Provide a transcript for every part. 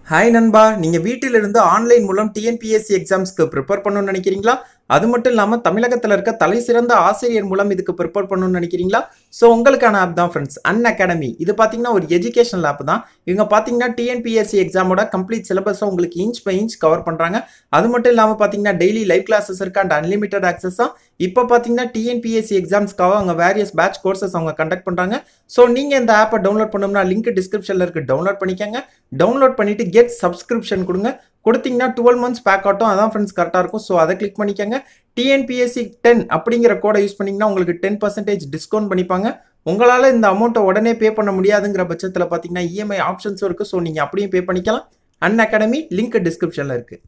hi நண்பா நீங்கள் வீட்டிலிருந்து ஆன்லைன் மூலம் டிஎன்பிஎஸ்சி எக்ஸாம்ஸ்க்கு ப்ரிப்பேர் பண்ணணும்னு நினைக்கிறீங்களா அது மட்டும் இல்லாமல் தமிழகத்தில் இருக்க தலை சிறந்த ஆசிரியர் மூலம் இதுக்கு ப்ரிப்பேர் பண்ணணும்னு நினைக்கிறீங்களா ஸோ உங்களுக்கான ஆப் தான் ஃப்ரெண்ட்ஸ் அன் அகாடமி இது பார்த்தீங்கன்னா ஒரு எஜுகேஷனல் ஆப் தான் இவங்க பார்த்தீங்கன்னா டிஎன்பிஎஸ்சி எக்ஸாமோட கம்ப்ளீட் சிலபஸை உங்களுக்கு இன்ச் பை இன்ச் கவர் பண்ணுறாங்க அது மட்டும் இல்லாமல் பார்த்தீங்கன்னா டெய்லி லைவ் கிளாஸஸ் இருக்கு அண்ட் அன்லிமிட்டட் ஆக்சஸ் தான் இப்போ பார்த்தீங்கன்னா டிஎன்பிஎஸ்சி எக்ஸாம்ஸ்க்காக அவங்க வேரியஸ் பேட்ச் கோர்சஸ் அவங்க கண்டக்ட் பண்ணுறாங்க ஸோ நீங்கள் இந்த ஆப்பை டவுன்லோட் பண்ணணும்னா லிங்க் டிஸ்கிரிப்ஷனில் இருக்கு டவுன்லோட் பண்ணிக்கங்க டவுன்லோட் பண்ணிட்டு கெட் சப்ஸ்கிரிப்ஷன் கொடுங்க கொடுத்தீங்கன்னா டுவெல் மந்த்ஸ் பேக் ஆட்டும் அதான் ஃப்ரெண்ட்ஸ் கரெக்டாக இருக்கும் ஸோ அதை கிளிக் பண்ணிக்கங்க டிஎன்பிஎஸ்சி டென் அப்படிங்கிற கோடை யூஸ் பண்ணிங்கன்னா உங்களுக்கு டென் பர்சன்டேஜ் டிஸ்கவுண்ட் பண்ணிப்பாங்க உங்களால் இந்த அமௌண்ட்டை உடனே பே பண்ண முடியாதுங்கிற பட்சத்தில் பார்த்தீங்கன்னா இஎம்ஐ ஆப்ஷன்ஸும் இருக்குது ஸோ நீங்கள் அப்படியும் பே பண்ணிக்கலாம் அன் அகாடமி லிங்க் டிஸ்கிரிப்ஷனில் இருக்குது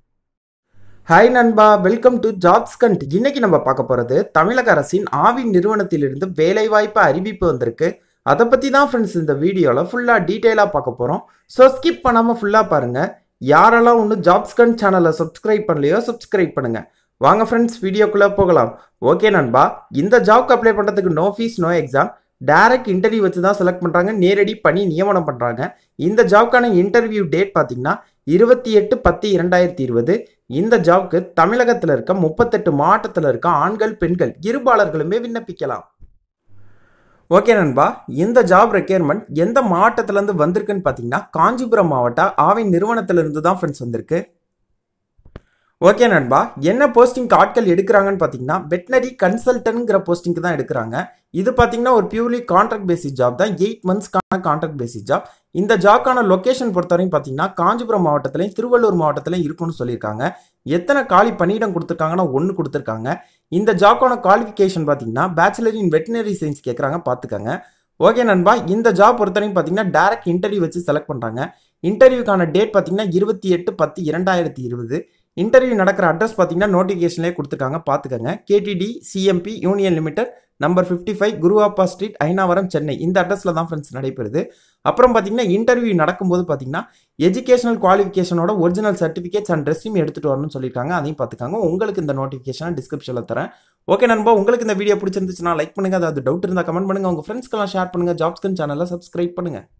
ஹாய் நண்பா வெல்கம் டு ஜாப்ஸ் கண்ட் இன்னைக்கு நம்ம பார்க்க போகிறது தமிழக அரசின் ஆவின் நிறுவனத்திலிருந்து வேலைவாய்ப்பு அறிவிப்பு வந்திருக்கு அதை பற்றி தான் ஃப்ரெண்ட்ஸ் இந்த வீடியோவில் ஃபுல்லாக டீட்டெயிலாக பார்க்க போகிறோம் ஸோ ஸ்கிப் பண்ணாமல் ஃபுல்லாக பாருங்கள் யாரெல்லாம் ஒன்று ஜாப்ஸ் கண்ட் சேனலை சப்ஸ்கிரைப் பண்ணலையோ சப்ஸ்கிரைப் பண்ணுங்கள் வாங்க ஃப்ரெண்ட்ஸ் வீடியோக்குள்ளே போகலாம் ஓகே நண்பா இந்த ஜாப்க்கு அப்ளை பண்ணுறதுக்கு no fee no exam direct interview வச்சு தான் செலக்ட் பண்ணுறாங்க நேரடி பணி நியமனம் பண்ணுறாங்க இந்த ஜாப்க்கான இன்டர்வியூ டேட் பார்த்தீங்கன்னா இருபத்தி எட்டு பத்து இரண்டாயிரத்தி இருபது இந்த ஜாப்க்கு தமிழகத்தில் இருக்க முப்பத்தெட்டு மாவட்டத்தில் இருக்க ஆண்கள் பெண்கள் இருபாளர்களுமே விண்ணப்பிக்கலாம் ஓகே நண்பா இந்த ஜாப் ரெக்யர்மெண்ட் எந்த மாவட்டத்திலேருந்து வந்திருக்குன்னு பார்த்தீங்கன்னா காஞ்சிபுரம் மாவட்ட ஆவின் நிறுவனத்திலிருந்து தான் ஃப்ரெண்ட்ஸ் வந்திருக்கு ஓகே நண்பா என்ன போஸ்டிங்க்கு ஆட்கள் எடுக்கிறாங்கன்னு பார்த்தீங்கன்னா வெட்டினரி கன்சல்டன்ட்ங்கிற போஸ்டிங்க்கு தான் எடுக்கிறாங்க இது பார்த்தீங்கன்னா ஒரு பியூர்லி கான்ட்ராக்ட் பேசிஸ் ஜாப் தான் எயிட் மந்த்ஸ்க்கான கான்ட்ராக்ட் பேசிஸ் ஜாப் இந்த ஜாப்க்கான லொக்கேஷன் பொறுத்தவரையும் பார்த்தீங்கன்னா காஞ்சிபுரம் மாவட்டத்திலையும் திருவள்ளூர் மாவட்டத்திலையும் இருக்குன்னு சொல்லியிருக்காங்க எத்தனை காலி பணியிடம் கொடுத்துருக்காங்கன்னா ஒன்று கொடுத்துருக்காங்க இந்த ஜாப்க்கான குவாலிஃபிகேஷன் பார்த்தீங்கன்னா பேச்சுலர் இன் வெட்டினரி சயின்ஸ் கேட்குறாங்க பார்த்துக்கங்க ஓகே நண்பா இந்த ஜாப் பொறுத்தவரைக்கும் பார்த்தீங்கன்னா டேரக்ட் இன்டர்வியூ வச்சு செலக்ட் பண்ணுறாங்க இன்டர்வியூக்கான டேட் பார்த்தீங்கன்னா இருபத்தி எட்டு பத்து இரண்டாயிரத்தி இருபது இன்டர்வியூ நடக்கிற அட்ரஸ் பார்த்தீங்கன்னா நோட்டிஃபிகேஷன்லேயே கொடுத்துருக்காங்க பார்த்துக்கங்க KDD CMP union limited number fifty five Guruvappa street Ainavaram Chennai இந்த அட்ரஸில் தான் ஃப்ரெண்ட்ஸ் நடைபெறுது அப்புறம் பார்த்தீங்கன்னா இன்டர்வியூ நடக்கும்போது பார்த்தீங்கன்னா எஜுகேஷனல் குவாலிஃபிகேஷனோட ஒரிஜினல் சர்டிஃபிகேட்ஸ் அண்ட் ரெஸ்யூம் எடுத்துகிட்டு வரணும்னு சொல்லியிருக்காங்க அதையும் பார்த்துக்காங்க உங்களுக்கு இந்த நோட்டிஃபிகேஷனை டிஸ்கிரிப்ஷனில் தரேன் ஓகே நண்பா உங்களுக்கு இந்த வீடியோ பிடிச்சிருந்துச்சுன்னா லைக் பண்ணுங்கள் அதாவது டவுட் இருந்தால் கமெண்ட் பண்ணுங்கள் உங்கள் ஃப்ரெண்ட்ஸ்க்கெல்லாம் ஷேர் பண்ணுங்கள் ஜாப்ஸ்கன் சேனலை சப்ஸ்கிரைப் பண்ணுங்கள்